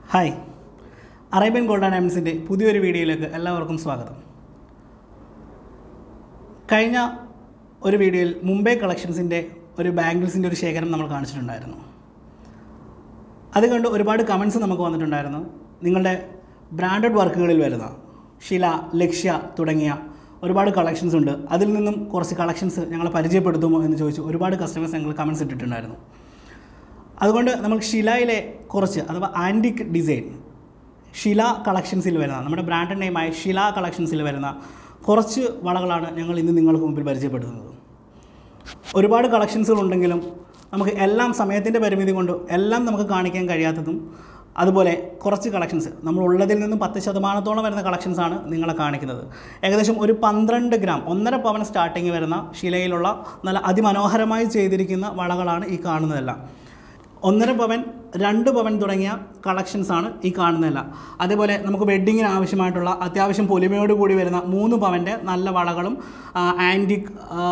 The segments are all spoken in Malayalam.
ഹായ് അറേബ്യൻ ഗോൾഡ് ആൻഡ് ഡയമണ്ട്സിൻ്റെ പുതിയൊരു വീഡിയോയിലേക്ക് എല്ലാവർക്കും സ്വാഗതം കഴിഞ്ഞ ഒരു വീഡിയോയിൽ മുംബൈ കളക്ഷൻസിൻ്റെ ഒരു ബാംഗിൾസിൻ്റെ ഒരു ശേഖരം നമ്മൾ കാണിച്ചിട്ടുണ്ടായിരുന്നു അത് കണ്ട് ഒരുപാട് കമൻസ് നമുക്ക് വന്നിട്ടുണ്ടായിരുന്നു നിങ്ങളുടെ ബ്രാൻഡഡ് വർക്കുകളിൽ വരുന്ന ശില ലക്ഷ്യ തുടങ്ങിയ ഒരുപാട് കളക്ഷൻസ് ഉണ്ട് അതിൽ നിന്നും കുറച്ച് കളക്ഷൻസ് ഞങ്ങൾ പരിചയപ്പെടുത്തുമോ എന്ന് ചോദിച്ചു ഒരുപാട് കസ്റ്റമേഴ്സ് ഞങ്ങൾ കമൻസ് ഇട്ടിട്ടുണ്ടായിരുന്നു അതുകൊണ്ട് നമ്മൾ ഷിലയിലെ കുറച്ച് അഥവാ ആൻറ്റിക് ഡിസൈൻ ഷില കളക്ഷൻസിൽ വരുന്ന നമ്മുടെ ബ്രാൻഡ് നെയിമായ ഷില കളക്ഷൻസിൽ വരുന്ന കുറച്ച് വളകളാണ് ഞങ്ങൾ ഇന്ന് നിങ്ങൾക്ക് മുമ്പിൽ പരിചയപ്പെടുത്തുന്നത് ഒരുപാട് കളക്ഷൻസുകൾ ഉണ്ടെങ്കിലും നമുക്ക് എല്ലാം സമയത്തിൻ്റെ പരിമിതി കൊണ്ട് എല്ലാം നമുക്ക് കാണിക്കാൻ കഴിയാത്തതും അതുപോലെ കുറച്ച് കളക്ഷൻസ് നമ്മൾ ഉള്ളതിൽ നിന്നും പത്ത് ശതമാനത്തോളം വരുന്ന കളക്ഷൻസാണ് നിങ്ങളെ കാണിക്കുന്നത് ഏകദേശം ഒരു പന്ത്രണ്ട് ഗ്രാം ഒന്നര പവൻ സ്റ്റാർട്ടിങ് വരുന്ന ശിലയിലുള്ള നല്ല അതിമനോഹരമായി ചെയ്തിരിക്കുന്ന വളകളാണ് ഈ കാണുന്നതെല്ലാം ഒന്നര പവൻ രണ്ട് പവൻ തുടങ്ങിയ കളക്ഷൻസാണ് ഈ കാണുന്നതെല്ലാം അതേപോലെ നമുക്ക് വെഡ്ഡിങ്ങിന് ആവശ്യമായിട്ടുള്ള അത്യാവശ്യം പൊലിമയോട് കൂടി വരുന്ന മൂന്ന് പവൻ്റെ നല്ല വളകളും ആൻറ്റിക്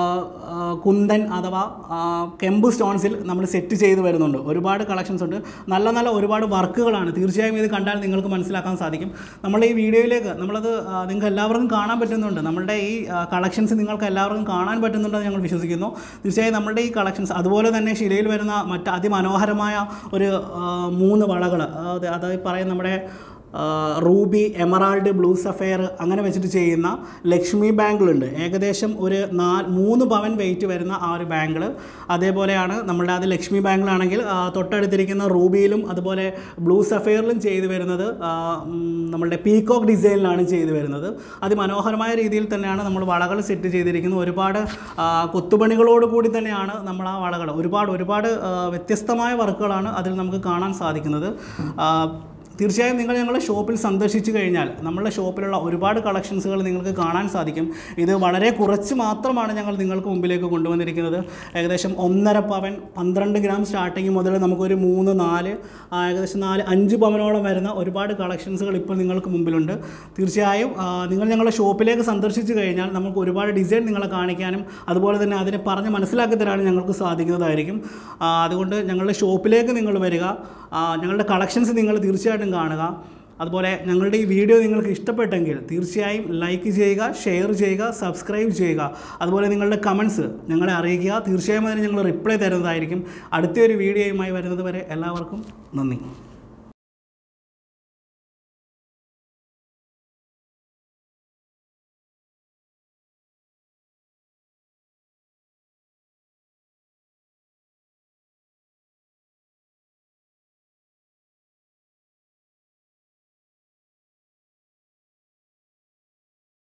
കുന്തൻ അഥവാ ആ, കെമ്പ് സ്റ്റോൺസിൽ നമ്മൾ സെറ്റ് ചെയ്ത് വരുന്നുണ്ട് ഒരുപാട് കളക്ഷൻസ് ഉണ്ട് നല്ല നല്ല ഒരുപാട് വർക്കുകളാണ് തീർച്ചയായും ഇത് കണ്ടാൽ നിങ്ങൾക്ക് മനസ്സിലാക്കാൻ സാധിക്കും നമ്മുടെ ഈ വീഡിയോയിലേക്ക് നമ്മളത് ആ, നിങ്ങൾക്ക് എല്ലാവർക്കും കാണാൻ പറ്റുന്നുണ്ട് നമ്മളുടെ ഈ കളക്ഷൻസ് നിങ്ങൾക്ക് എല്ലാവർക്കും കാണാൻ പറ്റുന്നുണ്ടെന്ന് ഞങ്ങൾ വിശ്വസിക്കുന്നു തീർച്ചയായും നമ്മളുടെ ഈ കളക്ഷൻസ് അതുപോലെ തന്നെ ശിലയിൽ വരുന്ന മറ്റ് അതിമനോഹരമായ ഒരു ആ, മൂന്ന് വളകൾ അതായത് പറയും നമ്മുടെ ആ, റൂബി എമറാൾഡ് ബ്ലൂ സഫയർ അങ്ങനെ വെച്ചിട്ട് ചെയ്യുന്ന ലക്ഷ്മി ബാങ്കിളുണ്ട് ഏകദേശം ഒരു നാ മൂന്ന് പവൻ വെയിറ്റ് വരുന്ന ആ ഒരു ബാങ്കിൾ അതേപോലെയാണ് നമ്മളുടെ അത് ലക്ഷ്മി ബാങ്കിളാണെങ്കിൽ ആ, തൊട്ടടുത്തിരിക്കുന്ന റൂബിയിലും അതുപോലെ ബ്ലൂ സഫയറിലും ചെയ്തു വരുന്നത് ആ, ഉം, നമ്മളുടെ പീകോക്ക് ഡിസൈനിലാണ് ചെയ്തു വരുന്നത് അതിമനോഹരമായ രീതിയിൽ തന്നെയാണ് നമ്മൾ വളകൾ സെറ്റ് ചെയ്തിരിക്കുന്നത് ഒരുപാട് ആ, കൊത്തുപണികളോട് കൂടി തന്നെയാണ് നമ്മൾ ആ വളകൾ ഒരുപാട് ഒരുപാട് ആ, വ്യത്യസ്തമായ വർക്കുകളാണ് അതിൽ നമുക്ക് കാണാൻ സാധിക്കുന്നത് ആ, തീർച്ചയായും നിങ്ങൾ ഞങ്ങളുടെ ഷോപ്പിൽ സന്ദർശിച്ചു കഴിഞ്ഞാൽ നമ്മളുടെ ഷോപ്പിലുള്ള ഒരുപാട് കളക്ഷൻസുകൾ നിങ്ങൾക്ക് കാണാൻ സാധിക്കും ഇത് വളരെ കുറച്ച് മാത്രമാണ് ഞങ്ങൾ നിങ്ങൾക്ക് മുമ്പിലേക്ക് കൊണ്ടുവന്നിരിക്കുന്നത് ഏകദേശം ഒന്നര പവൻ പന്ത്രണ്ട് ഗ്രാം സ്റ്റാർട്ടിങ് മുതൽ നമുക്കൊരു മൂന്ന് നാല് ആ, ഏകദേശം നാല് അഞ്ച് പവനോളം വരുന്ന ഒരുപാട് കളക്ഷൻസുകൾ ഇപ്പോൾ നിങ്ങൾക്ക് മുമ്പിലുണ്ട് തീർച്ചയായും ആ, നിങ്ങൾ ഞങ്ങളുടെ ഷോപ്പിലേക്ക് സന്ദർശിച്ചു കഴിഞ്ഞാൽ നമുക്ക് ഒരുപാട് ഡിസൈൻ നിങ്ങളെ കാണിക്കാനും അതുപോലെ തന്നെ അതിനെ പറഞ്ഞ് മനസ്സിലാക്കി തരാനും ഞങ്ങൾക്ക് സാധിക്കുന്നതായിരിക്കും ആ, അതുകൊണ്ട് ഞങ്ങളുടെ ഷോപ്പിലേക്ക് നിങ്ങൾ വരിക ആ, ഞങ്ങളുടെ കളക്ഷൻസ് നിങ്ങൾ തീർച്ചയായിട്ടും കാണുക അതുപോലെ ഞങ്ങളുടെ ഈ വീഡിയോ നിങ്ങൾക്ക് ഇഷ്ടപ്പെട്ടെങ്കിൽ തീർച്ചയായും ലൈക്ക് ചെയ്യുക ഷെയർ ചെയ്യുക സബ്സ്ക്രൈബ് ചെയ്യുക അതുപോലെ നിങ്ങളുടെ കമൻസ് ഞങ്ങളെ അറിയിക്കുക തീർച്ചയായും അതിന് ഞങ്ങൾ റിപ്ലൈ തരുന്നതായിരിക്കും അടുത്തൊരു വീഡിയോയുമായി വരുന്നത് വരെ എല്ലാവർക്കും നന്ദി